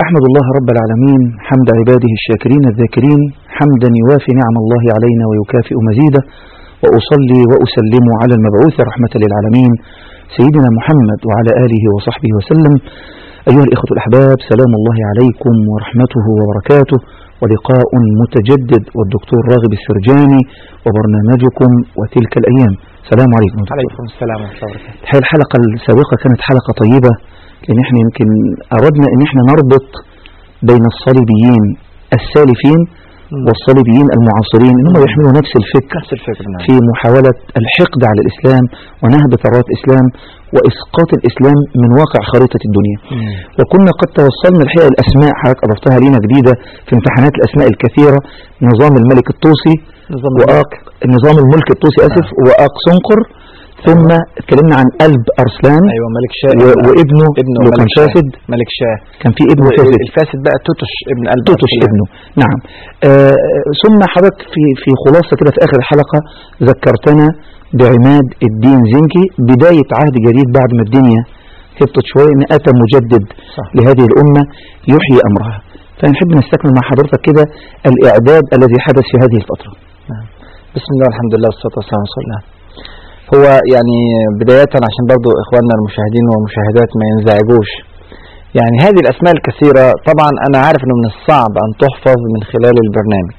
أحمد الله رب العالمين حمد عباده الشاكرين الذاكرين حمدا يوافي نعم الله علينا ويكافئ مزيده وأصلي وأسلم على المبعوث رحمة للعالمين سيدنا محمد وعلى آله وصحبه وسلم أيها الإخوة الأحباب سلام الله عليكم ورحمته وبركاته ولقاء متجدد والدكتور راغب السرجاني وبرنامجكم وتلك الأيام سلام عليكم عليكم السلام ورحمة الله وبركاته الحقيقة الحلقة السابقة كانت حلقة طيبة لأن احنا يمكن أردنا أن احنا نربط بين الصليبيين السالفين والصليبيين المعاصرين انهم يحملوا نفس الفكر نفس الفكرة نعم في محاولة الحقد على الإسلام ونهب ثروات الإسلام وإسقاط الإسلام من واقع خريطة الدنيا مم. وكنا قد توصلنا الحقيقة الأسماء حضرتك أضفتها لنا جديدة في امتحانات الأسماء الكثيرة نظام الملك الطوسي نظام وآق نظام الملك الطوسي آسف وآق سنقر ثم اتكلمنا عن قلب أرسلان أيوة ملك شاه و- وابنه ابنه اللي كان ملك شاه فاسد ملك شاه كان في ابنه فاسد الفاسد بقى توتش ابن قلب توتش أرسلان. ابنه نعم آه ثم حضرتك في في خلاصة كده في آخر الحلقة ذكرتنا بعماد الدين زنكي بداية عهد جديد بعد ما الدنيا هبطت شوية إن أتى مجدد صح. لهذه الأمة يحيي أمرها فنحب نستكمل مع حضرتك كده الإعداد الذي حدث في هذه الفترة بسم الله والحمد لله والصلاة والسلام على رسول الله هو يعني بداية عشان برضو إخواننا المشاهدين والمشاهدات ما ينزعجوش يعني هذه الأسماء الكثيرة طبعا أنا عارف أنه من الصعب أن تحفظ من خلال البرنامج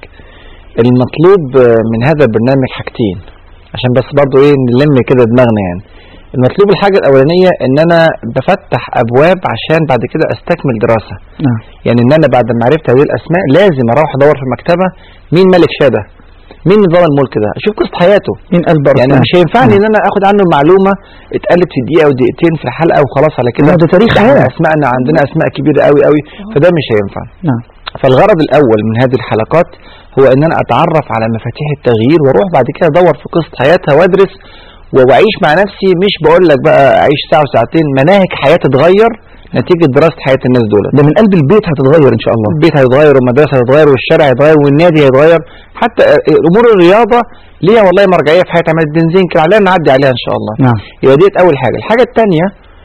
المطلوب من هذا البرنامج حاجتين عشان بس برضو إيه نلم كده دماغنا يعني المطلوب الحاجة الأولانية إن أنا بفتح أبواب عشان بعد كده أستكمل دراسة نعم يعني ان انا بعد ما عرفت هذه الاسماء لازم اروح ادور في المكتبه مين ملك شاه ده مين نظام الملك ده اشوف قصه حياته من قلب أرسلان يعني مش هينفعني ان انا اخد عنه معلومه اتقالت في دقيقه او دقيقتين في الحلقه وخلاص على كده لا، ده تاريخ إحنا حياة. اسمائنا عندنا اسماء كبيره قوي قوي فده مش هينفع نعم فالغرض الاول من هذه الحلقات هو ان انا اتعرف على مفاتيح التغيير واروح بعد كده ادور في قصه حياتها وادرس واعيش مع نفسي مش بقول لك بقى اعيش ساعه وساعتين مناهج حياه تتغير نتيجه دراسه حياه الناس دول ده من قلب البيت هتتغير إن شاء الله البيت هيتغير والمدرسه هتتغير والشارع هيتغير والنادي هيتغير حتى امور الرياضه ليها والله مرجعيه في حياه عماد الدين زنكي علينا نعدي عليها ان شاء الله نعم يبقى ديت اول حاجه الحاجه الثانيه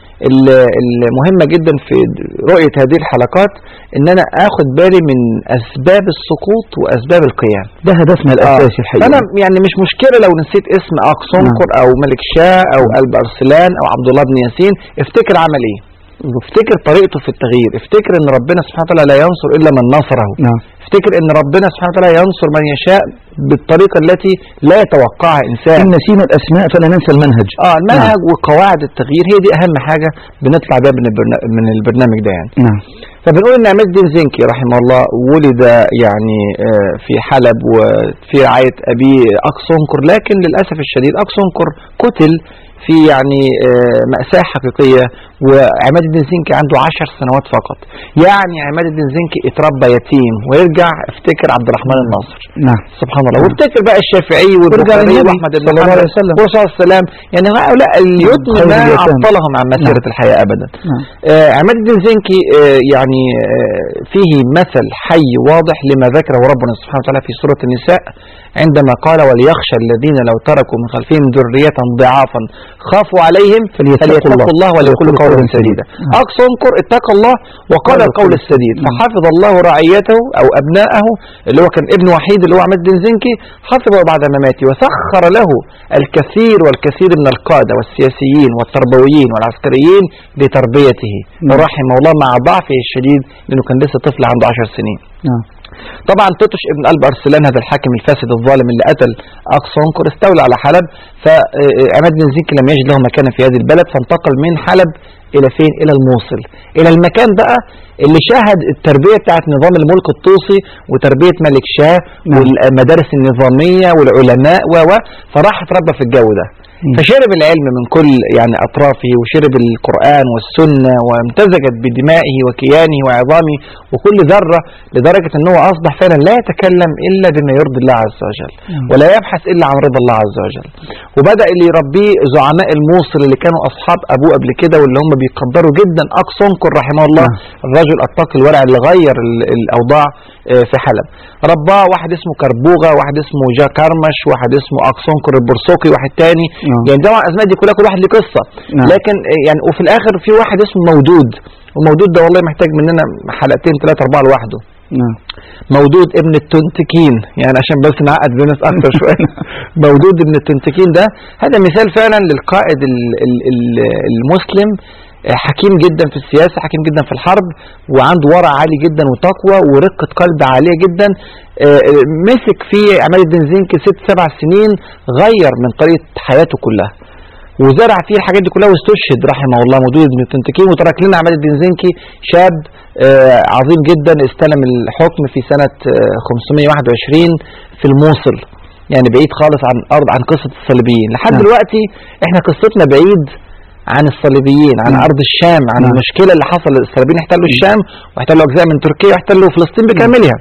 المهمه جدا في رؤيه هذه الحلقات ان انا اخد بالي من اسباب السقوط واسباب القيام ده هدفنا الأساسي الحقيقة انا يعني مش مشكله لو نسيت اسم اقصنقر او ملك شاه او قلب ارسلان او عبد الله بن ياسين افتكر عمل ايه افتكر طريقته في التغيير افتكر ان ربنا سبحانه وتعالى لا ينصر الا من نصره نعم افتكر ان ربنا سبحانه وتعالى ينصر من يشاء بالطريقه التي لا يتوقعها انسان إن نسينا الأسماء فلا ننسى المنهج اه المنهج وقواعد التغيير هي دي اهم حاجه بنطلع بيها من البرنا- من البرنامج ده يعني نعم فبنقول ان عماد الدين زنكي رحمه الله ولد يعني آه، في حلب وفي رعايه ابيه اقصنقر لكن للاسف الشديد اقصنقر قتل في يعني آه، مأساة حقيقية وعماد الدين زنكي عنده عشر سنوات فقط يعني عماد الدين زنكي اتربى يتيم ويرجع افتكر عبد الرحمن الناصر نعم سبحان الله وافتكر بقى الشافعي والبخاري للنبي واحمد بن صلى الله عليه حنبل وسلم. والرسول صلى الله عليه وسلم يعني هؤلاء اليتم خير ما اليتامى. عطلهم عن مسيرة الحياة ابدا نعم آه، عماد الدين زنكي آه، يعني آه، فيه مثل حي واضح لما ذكره ربنا سبحانه وتعالى في سورة النساء عندما قال وليخشى الذين لو تركوا من خلفهم ذرية ضعافا خافوا عليهم فليتقوا فليتقوا الله الله وليقولوا قولا سديدا نعم. أقصى انكر اتقى الله وقال قال القول القول السديد نعم. فحفظ الله رعيته أو أبناءه اللي هو كان ابن وحيد اللي هو عماد الدين زنكي حفظه بعد مماته وسخر له الكثير والكثير من القادة والسياسيين والتربويين والعسكريين لتربيته نعم. رحمه الله مع ضعفه الشديد لأنه كان لسه طفل عنده عشر سنين نعم طبعا توتش ابن قلب ارسلان هذا الحاكم الفاسد الظالم اللي قتل اقصى انكر استولى على حلب فعماد بن زنكي لم يجد له مكانا في هذه البلد فانتقل من حلب الى فين الى الموصل الى المكان بقى اللي شهد التربيه بتاعت نظام الملك الطوسي وتربيه ملك شاه نعم. والمدارس النظاميه والعلماء و و فراح اتربى في الجو ده مم. فشرب العلم من كل يعني اطرافه وشرب القران والسنه وامتزجت بدمائه وكيانه وعظامه وكل ذره لدرجه ان هو اصبح فعلا لا يتكلم الا بما يرضي الله عز وجل مم. ولا يبحث الا عن رضا الله عز وجل وبدا اللي يربيه زعماء الموصل اللي كانوا اصحاب ابوه قبل كده واللي هم بيقدروا جدا اقصنكر رحمه الله نعم. الرجل التقي الورع اللي غير ال- الاوضاع آه، في حلب رباه واحد اسمه كربوغه واحد اسمه جا كرمش واحد اسمه اقصنكر البرسوقي واحد تاني نعم. يعني طبعا الاسماء دي كلها كل واحد له قصه نعم. لكن آه، يعني وفي الاخر في واحد اسمه مودود والمودود ده والله محتاج مننا حلقتين ثلاثة أربعة لوحده نعم مودود ابن التنتكين يعني عشان بس نعقد الناس اكتر شويه مودود ابن التنتكين ده هذا مثال فعلا للقائد ال- ال- ال- المسلم آه، حكيم جدا في السياسه حكيم جدا في الحرب وعنده ورع عالي جدا وتقوى ورقه قلب عاليه جدا آه، آه، مسك في عماد الدين زنكي ست سبع سنين غير من طريقه حياته كلها وزرع فيه الحاجات دي كلها واستشهد رحمه الله مودود بن التنتكين وترك لنا عماد الدين زنكي شاب آه، عظيم جدا استلم الحكم في سنة آه، 521 في الموصل يعني بعيد خالص عن أرض عن قصة الصليبيين لحد نعم. دلوقتي احنا قصتنا بعيد عن الصليبيين عن نعم. أرض الشام عن نعم. المشكلة اللي حصل الصليبيين احتلوا الشام واحتلوا أجزاء من تركيا واحتلوا فلسطين بكاملها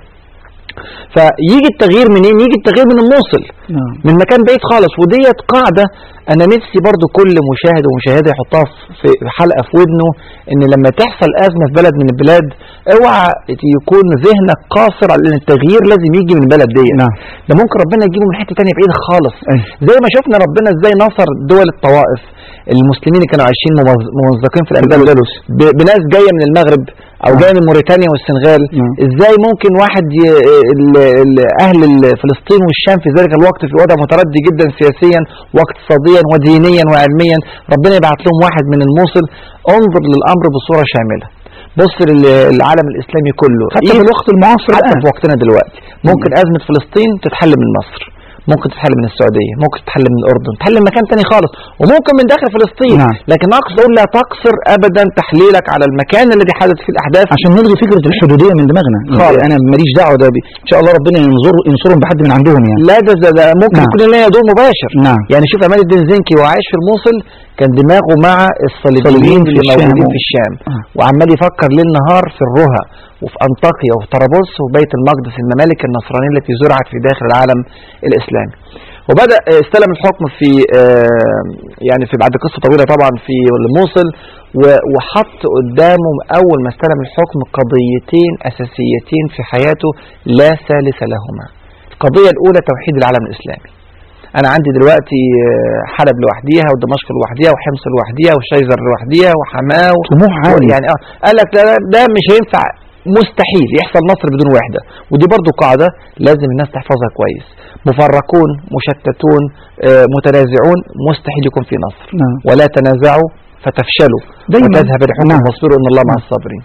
فيجي التغيير منين يجي التغيير من الموصل نعم من مكان بعيد خالص وديت قاعدة أنا نفسي برضو كل مشاهد ومشاهدة يحطها في في حلقة في ودنه إن لما تحصل أزمة في بلد من البلاد اوعى يكون ذهنك قاصر على إن التغيير لازم يجي من البلد دي نعم ده ممكن ربنا يجيبه من حتة تانية بعيدة خالص أي. زي ما شفنا ربنا ازاي نصر دول الطوائف المسلمين اللي كانوا عايشين ممز- ممزقين في الأندلس ب- بناس جاية من المغرب أو نعم. جاية من موريتانيا والسنغال نعم. ازاي ممكن واحد ي... ال... ال... اهل ال- فلسطين والشام في ذلك الوقت في وضع متردي جدا سياسيا واقتصاديا ودينيا وعلميا ربنا يبعت لهم واحد من الموصل انظر للامر بصوره شامله بص للعالم الاسلامي كله حتى في الوقت المعاصر حتى الآن في وقتنا دلوقتي ممكن ازمه فلسطين تتحل من مصر ممكن تتحل من السعوديه ممكن تتحل من الاردن تتحل من مكان تاني خالص وممكن من داخل فلسطين نعم. لكن اقصد اقول لا تقصر ابدا تحليلك على المكان الذي حدث فيه الاحداث عشان نلغي فكرة الحدودية من دماغنا خالص. أنا ماليش دعوة ده بي- إن شاء الله ربنا ينظر ينصرهم بحد من عندهم يعني لا ده, ده, ده ممكن نعم. يكون لنا دور مباشر نعم يعني شوف عماد الدين زنكي وهو عايش في الموصل كان دماغه مع الصليبيين الصليبيين في اللي الشام. موجودين في الشام آه. وعمال يفكر ليل نهار في الرها وفي انطاكيا وفي طرابلس وبيت المقدس الممالك النصرانيه التي زرعت في داخل العالم الاسلامي وبدا آه، استلم الحكم في آه، يعني في بعد قصه طويله طبعا في الموصل و- وحط قدامه اول ما استلم الحكم قضيتين اساسيتين في حياته لا ثالث لهما القضيه الاولى توحيد العالم الاسلامي انا عندي دلوقتي آه، حلب لوحديها ودمشق لوحديها وحمص لوحديها وشيزر لوحديها وحماه و... طموح عالي يعني اه قال لك ده, ده مش هينفع مستحيل يحصل نصر بدون وحده ودي برضو قاعده لازم الناس تحفظها كويس مفرقون مشتتون آه، متنازعون مستحيل يكون في نصر نعم ولا تنازعوا فتفشلوا دايما. وتذهب الحكم نعم. واصبروا ان الله مع الصابرين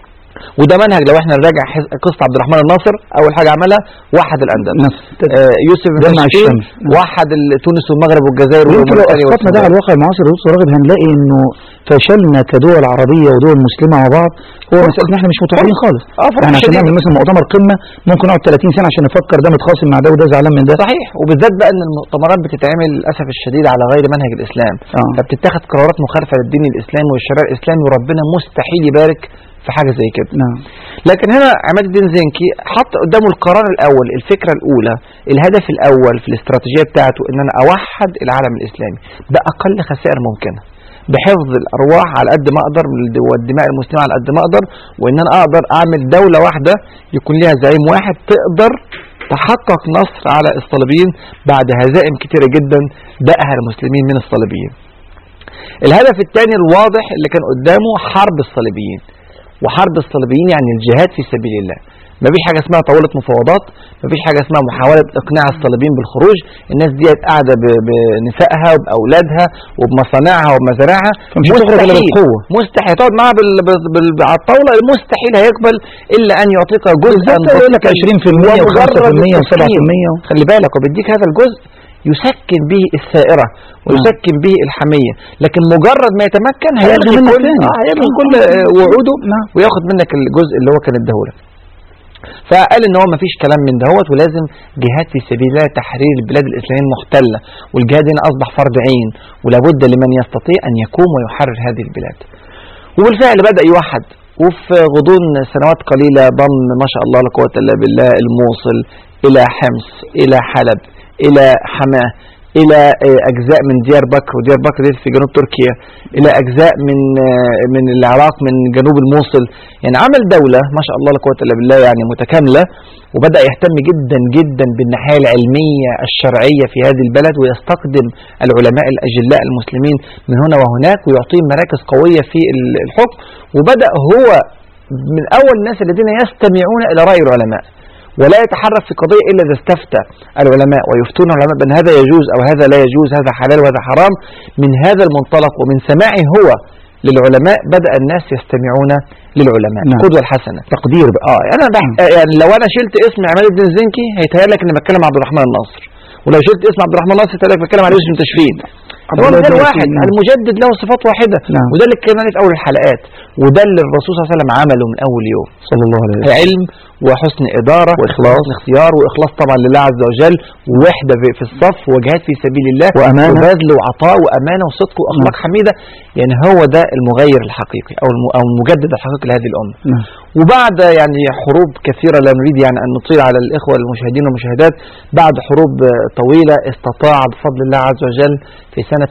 وده منهج لو احنا نراجع حز- قصه عبد الرحمن الناصر اول حاجه عملها وحد الاندلس نعم آه، يوسف بن جمع تاشفين الشمس. نعم. وحد ال- تونس والمغرب والجزائر ويمكن لو وموريتانيا اسقطنا ده على والسنغال. الواقع المعاصر يا دكتور راغب هنلاقي انه فشلنا كدول عربيه ودول مسلمه مع بعض هو مساله ان احنا مش متوحدين خالص اه فرق احنا عشان شديد. نعمل مثلا مؤتمر قمه ممكن نقعد 30 سنه عشان نفكر ده متخاصم مع ده وده زعلان من ده صحيح وبالذات بقى ان المؤتمرات بتتعمل للاسف الشديد على غير منهج الاسلام اه فبتتخذ قرارات مخالفه للدين الاسلامي والشرع الاسلامي وربنا مستحيل يبارك في حاجه زي كده نعم لكن هنا عماد الدين زنكي حط قدامه القرار الاول الفكره الاولى الهدف الاول في الاستراتيجيه بتاعته ان انا اوحد العالم الاسلامي باقل خسائر ممكنه بحفظ الارواح على قد ما اقدر والدماء المسلمه على قد ما اقدر وان انا اقدر اعمل دوله واحده يكون لها زعيم واحد تقدر تحقق نصر على الصليبيين بعد هزائم كتيره جدا دقها المسلمين من الصليبيين. الهدف الثاني الواضح اللي كان قدامه حرب الصليبيين. وحرب الصليبيين يعني الجهاد في سبيل الله ما فيش حاجه اسمها طاوله مفاوضات ما فيش حاجه اسمها محاوله اقناع الصليبيين بالخروج الناس دي قاعده ب- بنسائها وباولادها وبمصانعها وبمزارعها فمش هتخرج إلا بالقوة. مستحيل تقعد معاها بال... بال... بال... على الطاوله مستحيل هيقبل الا ان يعطيك جزءا بالظبط يقول لك 20% و5% و7% خلي بالك وبيديك هذا الجزء يسكن به الثائرة ويسكن به الحمية لكن مجرد ما يتمكن هيلغي هيلغي منك كل تاني. آه هيلغي آه، كل آه، آه، وعوده نعم وياخد منك الجزء اللي هو كان اداهولك فقال ان هو ما فيش كلام من دهوت ولازم جهاد في سبيل الله تحرير البلاد الاسلاميه المحتله والجهاد هنا اصبح فرض عين ولابد لمن يستطيع ان يقوم ويحرر هذه البلاد وبالفعل بدا يوحد وفي غضون سنوات قليله ضم ما شاء الله لا قوه الا بالله الموصل الى حمص الى حلب الى حماه الى آه، اجزاء من ديار بكر وديار بكر دي في جنوب تركيا الى اجزاء من آه، من العراق من جنوب الموصل يعني عمل دولة ما شاء الله لا قوة الا بالله يعني متكاملة وبدأ يهتم جدا جدا بالناحية العلمية الشرعية في هذه البلد ويستخدم العلماء الأجلاء المسلمين من هنا وهناك ويعطيهم مراكز قوية في ال- الحكم وبدأ هو من أول الناس الذين يستمعون إلى رأي العلماء ولا يتحرك في قضية إلا إذا استفتى العلماء ويفتون العلماء بأن هذا يجوز أو هذا لا يجوز هذا حلال وهذا حرام من هذا المنطلق ومن سماعه هو للعلماء بدأ الناس يستمعون للعلماء نعم. القدوة الحسنة تقدير بقى اه انا بح... يعني لو انا شلت اسم عماد الدين زنكي هيتهيأ لك اني بتكلم عبد الرحمن الناصر ولو شلت اسم عبد الرحمن الناصر هيتهيأ لك بتكلم على يوسف تشفين عبد هو الله مثال بن واحد مسعود، نعم. المجدد له صفات واحدة نعم. وده اللي اتكلمنا عليه في اول الحلقات وده اللي الرسول صلى الله عليه وسلم عمله من اول يوم صلى الله عليه وسلم علم وحسن إدارة وإخلاص. وحسن اختيار وإخلاص طبعا لله عز وجل ووحدة في في الصف وجهاد في سبيل الله وأمانة. وبذل وعطاء وأمانة وصدق وأخلاق حميدة يعني هو ده المغير الحقيقي أو الم- أو المجدد الحقيقي لهذه الأمة نعم. وبعد يعني حروب كثيرة لا نريد يعني أن نطيل على الإخوة المشاهدين والمشاهدات بعد حروب آه، طويلة استطاع بفضل الله عز وجل في سنة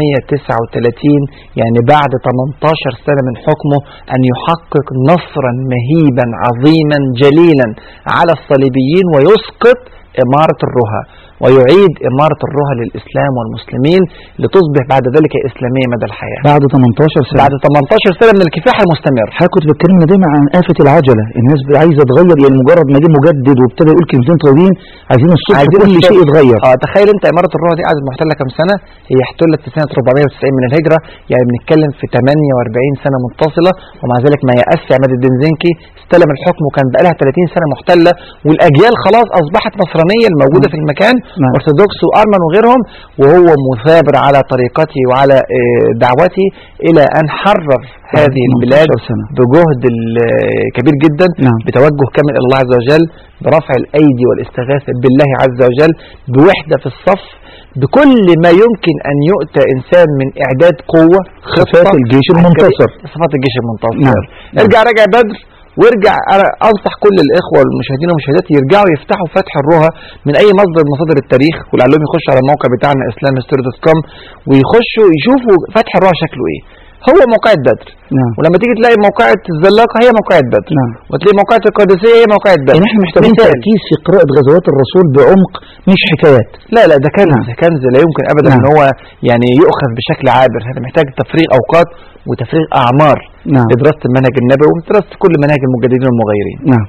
539 يعني بعد 18 سنة من حكمه أن يحقق نصرا مهيبا عظيما جليلا على الصليبيين ويسقط إمارة الرها ويعيد إمارة الرها للإسلام والمسلمين لتصبح بعد ذلك إسلامية مدى الحياة بعد 18 سنة بعد 18 سنة من الكفاح المستمر حضرتك كنت بتكلمنا دايما عن آفة العجلة الناس عايزة تغير يعني مجرد ما جه مجدد وابتدى يقول كلمتين طويلين عايزين الصبح عايزين كل الصبح. شيء يتغير اه تخيل انت اماره الروح دي قعدت محتله كام سنه هي احتلت في سنه 490 من الهجره يعني بنتكلم في 48 سنه متصله ومع ذلك ما يأس عماد الدين زنكي استلم الحكم وكان بقى لها 30 سنه محتله والاجيال خلاص اصبحت نصرانيه الموجوده في المكان نعم. ارثوذكس وارمن وغيرهم وهو مثابر على طريقته وعلى آه، دعوته الى ان حرر هذه 18 البلاد سنة. بجهد ال- كبير جدا نعم. بتوجه كامل الى الله عز وجل برفع الايدي والاستغاثه بالله عز وجل بوحده في الصف بكل ما يمكن ان يؤتى انسان من اعداد قوه صفات الجيش المنتصر. عسكرية- صفات الجيش المنتصر نعم. ارجع راجع بدر وارجع انا انصح كل الاخوه والمشاهدين والمشاهدات يرجعوا يفتحوا فتح الرها من اي مصدر من مصادر التاريخ ولعلهم يخشوا على الموقع بتاعنا islamhistory.com ويخشوا يشوفوا فتح الرها شكله ايه هو موقعة بدر نعم ولما تيجي تلاقي موقعة الزلاقة هي موقعة بدر نعم وتلاقي موقعة القادسية هي موقعة بدر يعني احنا محتاجين مثال. تركيز في قراءة غزوات الرسول بعمق مش حكايات لا لا ده كنز نعم. كنز لا يمكن ابدا نعم. ان هو يعني يؤخذ بشكل عابر هذا محتاج تفريغ اوقات وتفريغ اعمار نعم لدراسه المنهج النبوي ودراسه كل مناهج المجددين والمغيرين نعم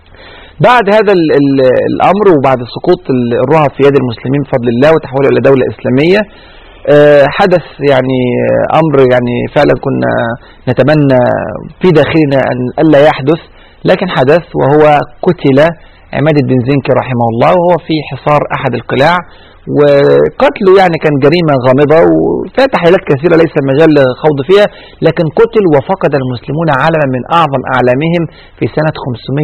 بعد هذا ال ال الامر وبعد سقوط ال- الرهب في يد المسلمين بفضل الله وتحوله الى دوله اسلاميه آه، حدث يعني آه، امر يعني فعلا كنا نتمنى في داخلنا ان الا يحدث لكن حدث وهو قتل عماد الدين زنكي رحمه الله وهو في حصار احد القلاع وقتله يعني كان جريمة غامضة وفيها تحليلات كثيرة ليس مجال للخوض فيها لكن قتل وفقد المسلمون علما من أعظم أعلامهم في سنة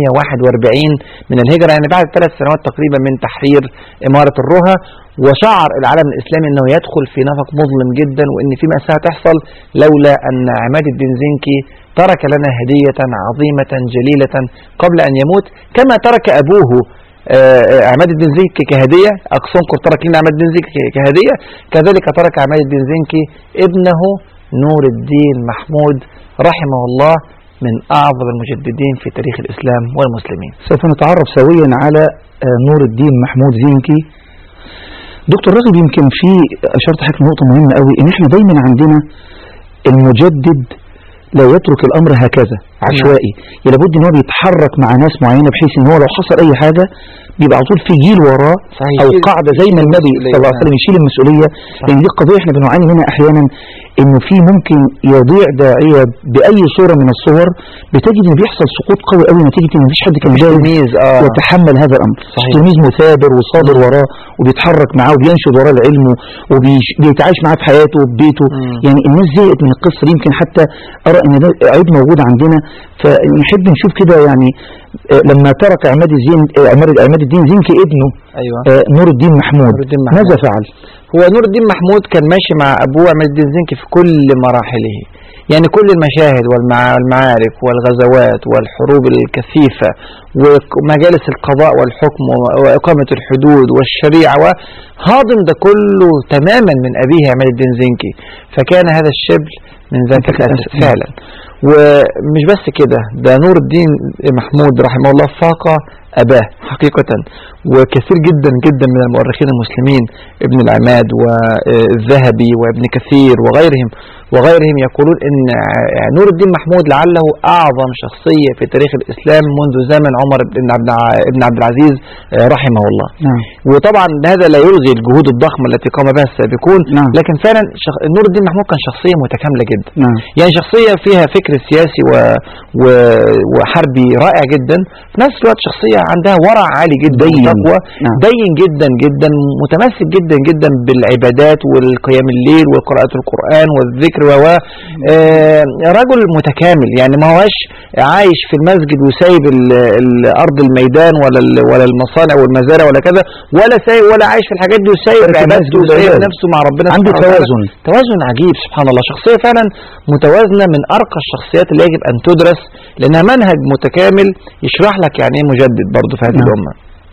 541 من الهجرة يعني بعد ثلاث سنوات تقريبا من تحرير إمارة الرها وشعر العالم الإسلامي أنه يدخل في نفق مظلم جدا وأن في مأساة تحصل لولا أن عماد الدين زنكي ترك لنا هدية عظيمة جليلة قبل أن يموت كما ترك أبوه آه، آه، عماد الدين زنكي كهدية أقصنكر ترك لنا عماد الدين زنكي كهدية كذلك ترك عماد الدين زنكي ابنه نور الدين محمود رحمه الله من أعظم المجددين في تاريخ الإسلام والمسلمين سوف نتعرف سويا على آه، نور الدين محمود زينكي دكتور راغب يمكن في اشرت حضرتك نقطه مهمه قوي ان احنا دايما عندنا المجدد لا يترك الامر هكذا عشوائي يعني لابد ان هو بيتحرك مع ناس معينه بحيث ان هو لو حصل اي حاجه بيبقى على طول في جيل وراه صحيح. او يشيل- قاعده زي ما النبي المسؤولية. صلى الله عليه وسلم يشيل المسؤوليه لان دي قضيه احنا بنعاني منها احيانا انه في ممكن يضيع داعيه باي صوره من الصور بتجد ان بيحصل سقوط قوي قوي نتيجه ان مفيش حد كان جاهز تلميذ اه يتحمل هذا الامر صحيح. تلميذ مثابر وصابر وراه وبيتحرك معاه وبينشد وراه العلم وبيتعايش معاه في حياته وفي بيته مم. يعني الناس زهقت من القصه دي يمكن حتى ارى ان ده عيب موجود عندنا فنحب نشوف كده يعني آه، لما ترك عماد الدين آه، عماد عماد الدين زنكي ابنه ايوه آه، نور الدين محمود نور الدين محمود. ماذا فعل؟ هو نور الدين محمود كان ماشي مع ابوه عماد الدين زنكي في كل مراحله يعني كل المشاهد والمع- والمعارك والغزوات والحروب الكثيفة ومجالس القضاء والحكم وإقامة الحدود والشريعة وهاضم ده كله تماما من أبيه عماد الدين زنكي فكان هذا الشبل من ذاك الأسد فعلا ومش بس كده ده نور الدين محمود رحمه الله فاق أباه حقيقة وكثير جدا جدا من المؤرخين المسلمين ابن العماد والذهبي وابن كثير وغيرهم وغيرهم يقولون ان نور الدين محمود لعله اعظم شخصيه في تاريخ الاسلام منذ زمن عمر بن عبد ابن عبد العزيز رحمه الله. نعم وطبعا هذا لا يلغي الجهود الضخمه التي قام بها السابقون نعم. لكن فعلا شخ... نور الدين محمود كان شخصيه متكامله جدا. نعم يعني شخصيه فيها فكر سياسي و... و... وحربي رائع جدا في نفس الوقت شخصيه عندها ورع عالي جدا دين. وتقوى نعم. دين جدا جدا متمسك جدا جدا بالعبادات والقيام الليل وقراءة القرآن والذكر و آه، رجل متكامل يعني ما هوش عايش في المسجد وسايب ال- الأرض الميدان ولا ال- ولا المصانع والمزارع ولا كذا ولا سايب ولا عايش في الحاجات دي وسايب ترك عبادته المسجد وسايب والعبادة. نفسه مع ربنا عنده سبحانه وتعالى. توازن توازن عجيب سبحان الله شخصية فعلا متوازنة من أرقى الشخصيات اللي يجب أن تدرس لأنها منهج متكامل يشرح لك يعني إيه مجدد برضه في هذه نعم. الأمة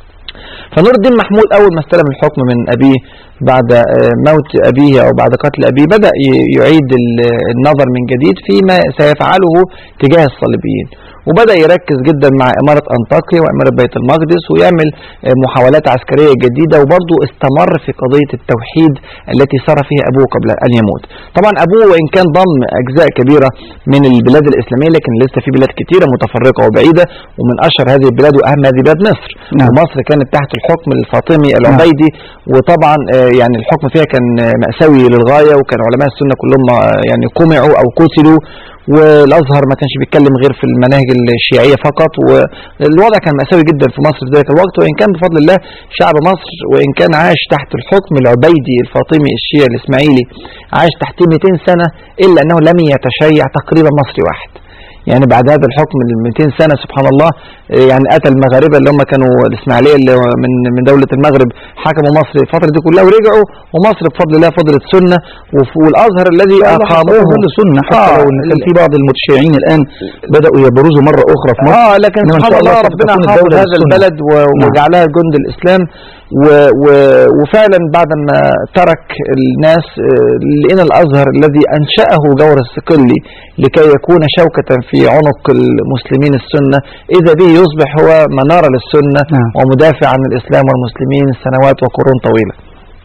فنور الدين محمود أول ما استلم الحكم من أبيه بعد آه، موت أبيه أو بعد قتل أبيه بدأ ي- يعيد ال- النظر من جديد فيما سيفعله تجاه الصليبيين وبدأ يركز جدا مع إمارة أنطاكيا وإمارة بيت المقدس ويعمل آه، محاولات عسكرية جديدة وبرضه استمر في قضية التوحيد التي سار فيها أبوه قبل أن يموت طبعا أبوه وإن كان ضم أجزاء كبيرة من البلاد الإسلامية لكن لسه في بلاد كتيرة متفرقة وبعيدة ومن أشهر هذه البلاد وأهم هذه بلاد مصر نعم. ومصر كانت تحت الحكم الفاطمي العبيدي وطبعا آه، يعني الحكم فيها كان آه، مأساوي للغاية وكان علماء السنة كلهم آه، يعني قمعوا أو قتلوا والازهر ما كانش بيتكلم غير في المناهج الشيعيه فقط والوضع كان مأساوي جدا في مصر في ذلك الوقت وان كان بفضل الله شعب مصر وان كان عاش تحت الحكم العبيدي الفاطمي الشيعي الاسماعيلي عاش تحت 200 سنه الا انه لم يتشيع تقريبا مصري واحد يعني بعد هذا الحكم ال 200 سنه سبحان الله آه، يعني اتى المغاربه اللي هم كانوا الاسماعيليه اللي هو من من دوله المغرب حكموا مصر الفتره دي كلها ورجعوا ومصر بفضل الله فضلت سنه وف- والازهر الذي اقاموه كل سنة حتى آه، لو ان كان في بعض المتشيعين الآن بدأوا يبرزوا مرة أخرى في مصر اه لكن إنما إن سبحان شاء الله الله سوف ربنا تكون حافظ الدولة هذا للسنة. البلد و- نعم. وجعلها جند الاسلام و و وفعلا بعد ما ترك الناس آه، لقينا الازهر الذي انشاه جور الصقلي لكي يكون شوكه في عنق المسلمين السنه اذا به يصبح هو مناره للسنه نعم. ومدافع عن الاسلام والمسلمين سنوات وقرون طويله.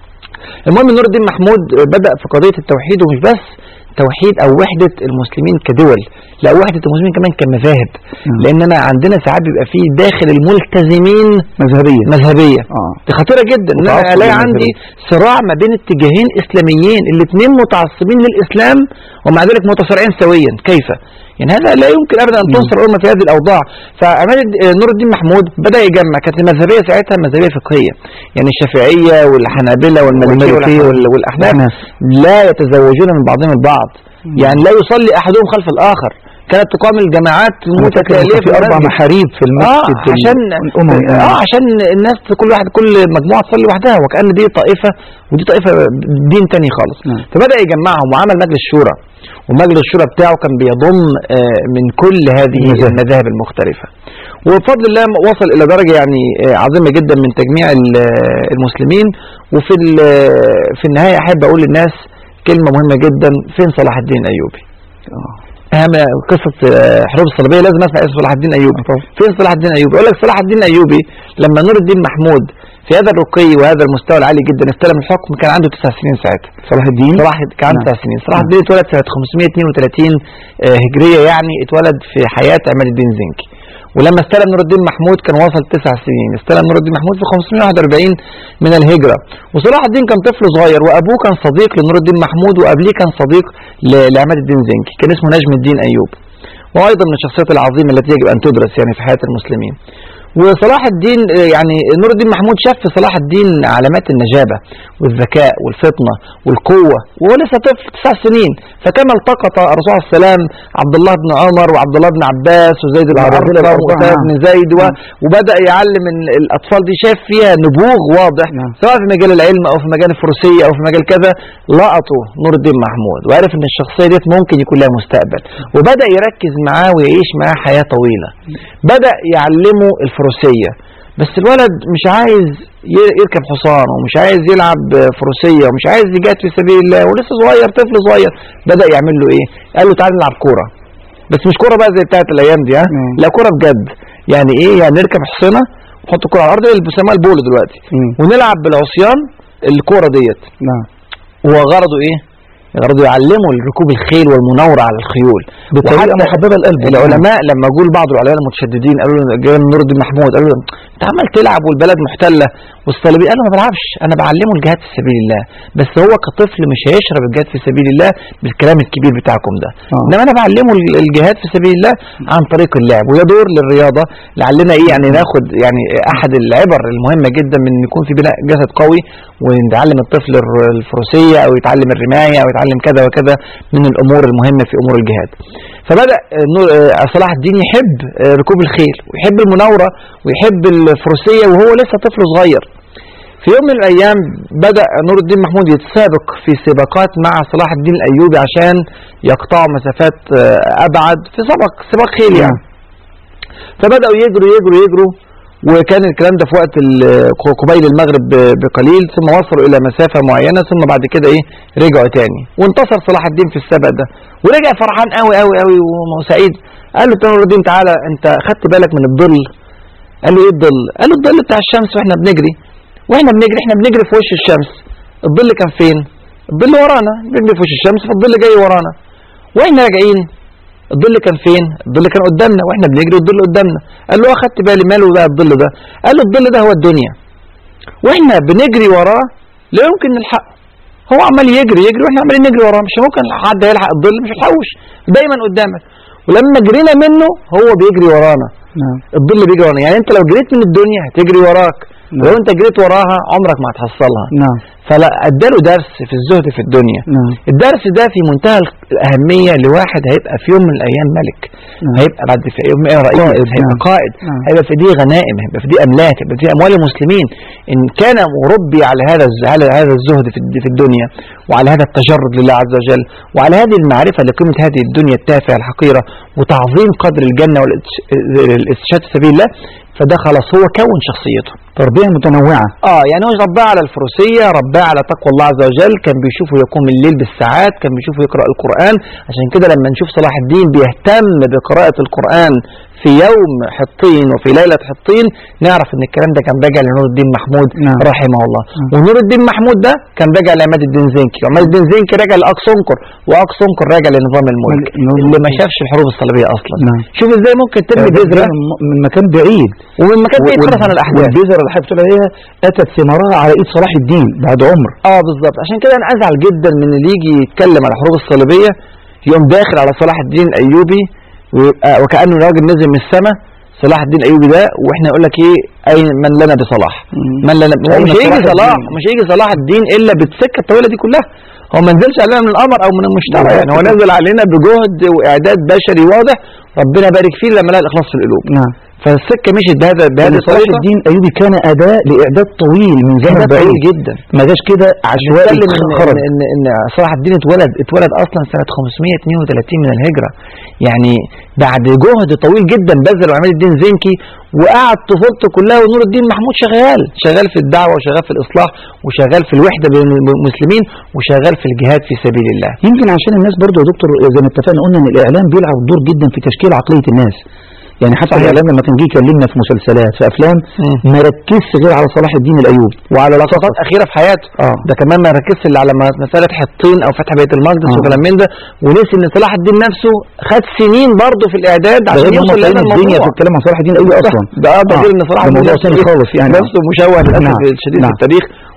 المهم نور الدين محمود بدأ في قضية التوحيد ومش بس توحيد أو وحدة المسلمين كدول لا وحدة المسلمين كمان كمذاهب نعم. لأننا عندنا ساعات بيبقى فيه داخل الملتزمين مذهبية مذهبية اه دي خطيرة جدا ان انا وتعصب الاقي المذهبي. عندي صراع ما بين اتجاهين اسلاميين الاثنين متعصبين للاسلام ومع ذلك متصارعين سويا كيف؟ يعني هذا لا يمكن ابدا ان نعم. تنصر الامه في هذه الاوضاع فعماد الد- نور الدين محمود بدا يجمع كانت المذهبيه ساعتها مذهبيه فقهيه يعني الشافعيه والحنابله والمالكيه والمالكية والأح- والاحناف والأحناف. لا يتزوجون من بعضهم البعض يعني لا يصلي احدهم خلف الاخر كانت تقام الجماعات أنا فاكر إن متتاليه كان في أربع المسجد. محاريب في اه المسجد عشان الأموي اه عشان الناس كل واحد كل مجموعه تصلي لوحدها وكان دي طائفه ودي طائفه دين تاني خالص نعم. فبدا يجمعهم وعمل مجلس شورى ومجلس الشورى بتاعه كان بيضم آه، من كل هذه المذاهب. المذاهب المختلفه وبفضل الله وصل الى درجه يعني آه، عظيمه جدا من تجميع ال- آه، المسلمين وفي ال- في النهايه احب اقول للناس كلمه مهمه جدا فين صلاح الدين الايوبي آه. اهم قصه آه، حروب الصليبيه لازم اسمع اسم صلاح الدين الايوبي طبعا. فين صلاح الدين الايوبي يقول لك صلاح الدين الايوبي لما نور الدين محمود في هذا الرقي وهذا المستوى العالي جدا استلم الحكم كان عنده تسع سنين ساعتها صلاح الدين صلاح كان عنده نعم. تسع سنين صلاح نعم. الدين اتولد سنه 532 آه، هجريه يعني اتولد في حياه عماد الدين زنكي ولما استلم نور الدين محمود كان وصل تسع سنين استلم نور الدين محمود في 541 من الهجرة وصلاح الدين كان طفل صغير وأبوه كان صديق لنور الدين محمود وقبليه كان صديق ل- لعماد الدين زنكي كان اسمه نجم الدين أيوب وأيضا من الشخصيات العظيمة التي يجب أن تدرس يعني في حياة المسلمين وصلاح الدين آه، يعني نور الدين محمود شاف في صلاح الدين علامات النجابة والذكاء والفطنة والقوة وهو لسه طفل تسع سنين فكما التقط الرسول عليه السلام عبد الله بن عمر وعبد الله بن عباس وزيد بن العربية أرقم الأربعة، وأسامة نعم. بن زيد و... نعم. وبدأ يعلم ال- الأطفال دي شاف فيها نبوغ واضح نعم. سواء في مجال العلم أو في مجال الفروسية أو في مجال كذا لقطوا نور الدين محمود وعرف إن الشخصية ديت ممكن يكون لها مستقبل وبدأ يركز معاه ويعيش معاه حياة طويلة بدأ يعلمه الفروسية بس الولد مش عايز ي- يركب حصان ومش عايز يلعب فروسية ومش عايز يجاهد في سبيل الله ولسه صغير طفل صغير بدأ يعمل له ايه قال له تعالى نلعب كورة بس مش كورة بقى زي بتاعت الايام دي ها مم. لا كورة بجد يعني ايه يعني نركب حصينة ونحط الكورة على الارض اللي بيسموها البولو دلوقتي مم. ونلعب بالعصيان الكورة ديت نعم هو غرضه ايه غرضه يعلمه ركوب الخيل والمناورة على الخيول بطريقة وحتى محببة لقلبه العلماء لما جول بعض العلماء المتشددين قالوا له جاي من نور الدين محمود قالوا له انت عمال تلعب والبلد محتله والصليبيين قال له ما بلعبش انا بعلمه الجهاد في سبيل الله بس هو كطفل مش هيشرب الجهاد في سبيل الله بالكلام الكبير بتاعكم ده آه. انما انا بعلمه ال- الجهاد في سبيل الله عن طريق اللعب وده دور للرياضه لعلنا ايه يعني ناخد يعني احد العبر المهمه جدا من ان يكون في بناء جسد قوي ونعلم الطفل الر- الفروسيه او يتعلم الرمايه او يتعلم كذا وكذا من الامور المهمه في امور الجهاد فبدا آه، نور- آه، صلاح الدين يحب آه، ركوب الخيل ويحب المناوره ويحب الفروسيه وهو لسه طفل صغير في يوم من الايام بدا نور الدين محمود يتسابق في سباقات مع صلاح الدين الايوبي عشان يقطعوا مسافات آه، ابعد في سباق سباق خيل يعني فبداوا يجروا يجروا يجروا وكان الكلام ده في وقت ال- قبيل المغرب ب- بقليل ثم وصلوا الى مسافه معينه ثم بعد كده ايه رجعوا تاني وانتصر صلاح الدين في السبق ده ورجع فرحان قوي قوي قوي وسعيد قال له نور الدين تعالى انت خدت بالك من الظل قال له ايه الظل قال له الظل بتاع الشمس واحنا بنجري واحنا بنجري احنا بنجري في وش الشمس الظل كان فين الظل ورانا بنجري في وش الشمس فالظل جاي ورانا واحنا راجعين الظل كان فين الظل كان قدامنا واحنا بنجري والظل قدامنا قال له اخدت بالي ماله بقى الظل ده قال له الظل ده هو الدنيا واحنا بنجري وراه لا يمكن نلحقه هو عمال يجري يجري واحنا عمالين نجري وراه مش ممكن حد هيلحق الظل مش هيلحقوش دايما قدامك ولما جرينا منه هو بيجري ورانا نعم الظل بيجري ورانا يعني انت لو جريت من الدنيا هتجري وراك نعم. ولو انت جريت وراها عمرك ما هتحصلها نعم فلا اداله درس في الزهد في الدنيا نعم الدرس ده في منتهى الأهمية لواحد هيبقى في يوم من الأيام ملك نعم. هيبقى بعد في يوم من الأيام رئيس قائد، هيبقى نعم. قائد نعم. هيبقى في دي غنائم هيبقى في دي أملاك هيبقى في دي أموال المسلمين إن كان مربي على هذا الز- على هذا الزهد في الد- في الدنيا وعلى هذا التجرد لله عز وجل وعلى هذه المعرفة لقيمة هذه الدنيا التافهة الحقيرة وتعظيم قدر الجنة والاستشهاد في سبيل الله فده خلاص هو كون شخصيته تربية متنوعة اه يعني هو رباه على الفروسيه رباه على تقوى الله عز وجل كان بيشوفه يقوم الليل بالساعات كان بيشوفه يقرا القران عشان كده لما نشوف صلاح الدين بيهتم بقراءه القران في يوم حطين وفي ليله حطين نعرف ان الكلام ده كان راجع لنور الدين محمود نعم. رحمه الله نعم. ونور الدين محمود ده كان راجع لعماد الدين زنكي وعماد الدين زنكي راجع لاقصنكر واقصنكر راجع لنظام الملك نور- اللي ما شافش الحروب الصليبيه اصلا نعم شوف ازاي ممكن ترمي ده بذره من من مكان بعيد ومن مكان بعيد وال- خالص عن الاحداث والبذرة اللي حضرتك بتقول عليها أتت ثمارها على إيد صلاح الدين بعد عمر اه بالظبط عشان كده انا ازعل جدا من اللي يجي يتكلم على الحروب الصليبيه يقوم داخل على صلاح الدين الايوبي ويبقى وكانه راجل نزل من السماء صلاح الدين الايوبي ده واحنا نقول لك ايه اي من لنا بصلاح مم. من لنا هو أين مش هيجي صلاح صلاح الدين؟ مش هيجي صلاح الدين الا بالسكه الطويله دي كلها هو ما نزلش علينا من القمر او من المشترى بالظبط يعني هو كده. نزل علينا بجهد واعداد بشري واضح ربنا بارك فيه لما لقى الاخلاص في القلوب نعم فالسكه مشيت بهذا بهذه يعني صلاح الطريقه الدين أيوبي كان أداة لإعداد طويل من زمن ده بعيد طويل جدا ما جاش كده عشوائي نتكلم ان خرج ان ان ان صلاح الدين اتولد اتولد اصلا سنه 532 من الهجره يعني بعد جهد طويل جدا بذل عماد الدين زنكي وقعد طفولته كلها ونور الدين محمود شغال شغال في الدعوه وشغال في الاصلاح وشغال في الوحده بين المسلمين وشغال في الجهاد في سبيل الله يمكن عشان الناس برضو يا دكتور زي ما اتفقنا قلنا ان الاعلام بيلعب دور جدا في تشكيل عقليه الناس يعني حتى صحيح. الاعلام لما كان جه يكلمنا في مسلسلات في افلام مم. ما ركزش غير على صلاح الدين الايوبي وعلى لقطات اخيره في حياته اه ده كمان ما ركزش الا على م- مساله حطين او فتح بيت المقدس آه. وكلام من ده ونسي ان صلاح الدين نفسه خد سنين برضه في الاعداد ده عشان غير هم يوصل طالعين لهذا الدنيا الموضوع في الكلام عن صلاح الدين الايوبي اصلا ده اه ده غير ان صلاح ده الدين موضوع نفسه ثاني إيه؟ خالص يعني نفسه مشوه للاسف نعم. الشديد نعم. في التاريخ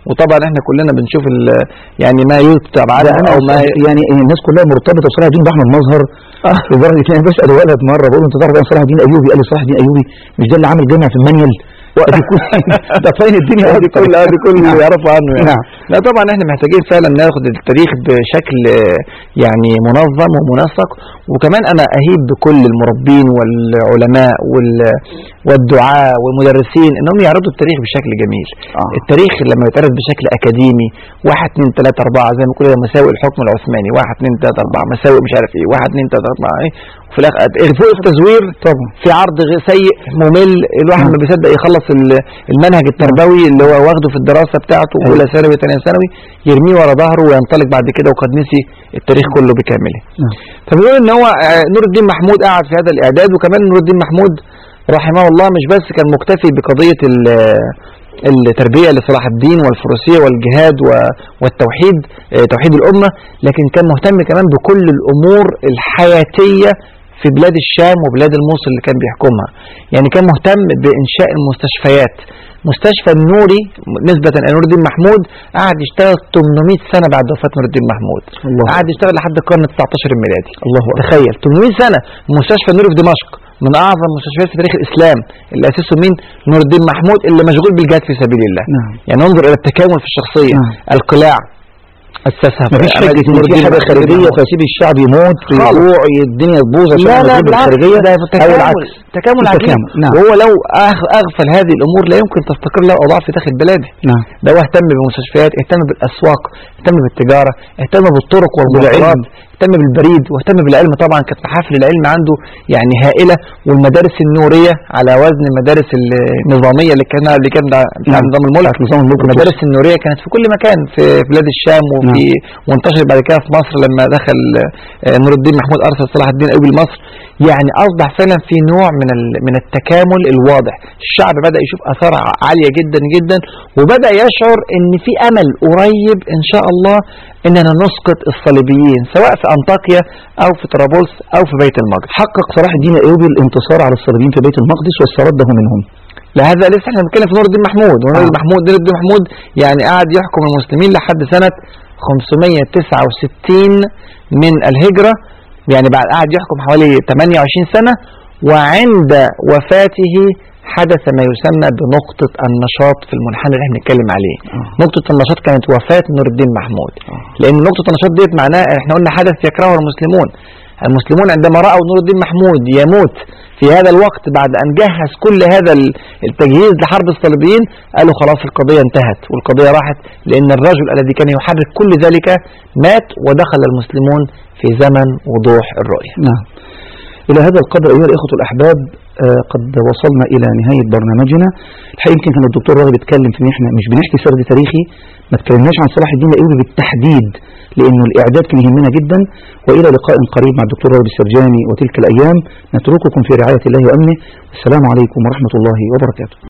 وطبعا احنا كلنا بنشوف ال- يعني ما يكتب عنه لا انا او ما يعني الناس كلها مرتبطه بصلاح الدين باحمد مظهر لدرجه ان انا بسال ولد مره بقول له انت تعرف ان صلاح الدين ايوبي قال لي صلاح الدين ايوبي مش ده اللي عامل جامع في المانيال ادي كل ده فين الدنيا ادي كل ادي كل اللي نعم. يعرفوا عنه يعني. نعم. لا طبعا احنا محتاجين فعلا ناخد التاريخ بشكل آه، يعني منظم ومنسق وكمان انا اهيب بكل المربين والعلماء وال- والدعاء والمدرسين انهم يعرضوا التاريخ بشكل جميل آه. التاريخ لما يتعرض بشكل اكاديمي واحد اتنين تلاته اربعه زي ما كنا مساوئ الحكم العثماني واحد اتنين تلاته اربعه مساوئ مش عارف ايه واحد اتنين تلاته اربعه ايه وفي الاخر فوق التزوير طبعا في عرض غ- سيء ممل الواحد ما بيصدق يخلص ال- المنهج التربوي اللي هو واخده في الدراسه بتاعته أيوة. اولى ثانوي ثانيه ثانوي يرميه ورا ظهره وينطلق بعد كده وقد نسي التاريخ كله بكامله نعم. فبيقول ان هو آه، نور الدين محمود قعد في هذا الاعداد وكمان نور الدين محمود رحمه الله مش بس كان مكتفي بقضيه ال- التربيه لصلاح الدين والفروسيه والجهاد و- والتوحيد آه، توحيد الامه لكن كان مهتم كمان بكل الامور الحياتيه في بلاد الشام وبلاد الموصل اللي كان بيحكمها يعني كان مهتم بإنشاء المستشفيات مستشفى النوري نسبة لنور الدين محمود قعد يشتغل 800 سنة بعد وفاة نور الدين محمود الله قعد يشتغل لحد القرن 19 الميلادي الله أكبر. تخيل 800 سنة مستشفى النوري في دمشق من أعظم مستشفيات في تاريخ الإسلام اللي أسسه مين نور الدين محمود اللي مشغول بالجهاد في سبيل الله نعم يعني انظر إلى التكامل في الشخصية نعم. القلاع أسسها مفيش أمل حاجه ان نور في الدين حاجه محمود. خارجيه فسيب الشعب يموت خالص. ويجوع الدنيا تبوظ عشان لا لا نجيب بالعكس الخارجيه ده او تكامل العكس تكامل عجيب التكامل، نعم. وهو لو أغ- اغفل هذه الامور لا يمكن تستقر له اوضاع في داخل بلاده نعم ده هو اهتم بالمستشفيات اهتم بالاسواق اهتم بالتجاره اهتم بالطرق والمواصلات اهتم بالبريد واهتم بالعلم طبعا كانت محافل العلم عنده يعني هائله والمدارس النوريه على وزن المدارس النظاميه اللي كان اللي كان بتاع بتاع نعم. نظام الملك نظام الملك المدارس النوريه كانت في كل مكان في بلاد الشام وفي وانتشر بعد كده في مصر لما دخل آه، نور الدين محمود ارسل صلاح الدين الايوبي لمصر يعني اصبح فعلا في نوع من ال- من التكامل الواضح الشعب بدا يشوف اثار ع- عاليه جدا جدا وبدا يشعر ان في امل قريب ان شاء الله اننا نسقط الصليبيين سواء في انطاكيا او في طرابلس او في بيت المقدس حقق صلاح الدين الايوبي الانتصار على الصليبيين في بيت المقدس واسترده منهم لا هذا لسه احنا بنتكلم في نور الدين محمود ونور الدين آه. محمود نور الدين محمود يعني قعد يحكم المسلمين لحد سنة 569 من الهجرة يعني بعد قعد يحكم حوالي 28 سنة وعند وفاته حدث ما يسمى بنقطة النشاط في المنحنى اللي احنا بنتكلم عليه آه. نقطة النشاط كانت وفاة نور الدين محمود آه. لأن نقطة النشاط ديت معناها احنا قلنا حدث يكرهه المسلمون المسلمون عندما رأوا نور الدين محمود يموت في هذا الوقت بعد أن جهز كل هذا ال- التجهيز لحرب الصليبيين قالوا خلاص القضية انتهت والقضية راحت لأن الرجل الذي كان يحرك كل ذلك مات ودخل المسلمون في زمن وضوح الرؤية نعم إلى هذا القدر أيها الإخوة الأحباب آه، قد وصلنا إلى نهاية برنامجنا الحقيقة يمكن كان الدكتور راغب اتكلم في إن إحنا مش بنحكي سرد تاريخي ما اتكلمناش عن صلاح الدين الأيوبي بالتحديد لأنه الإعداد كان يهمنا جدا وإلى لقاء قريب مع الدكتور راغب السرجاني وتلك الأيام نترككم في رعاية الله وأمنه والسلام عليكم ورحمة الله وبركاته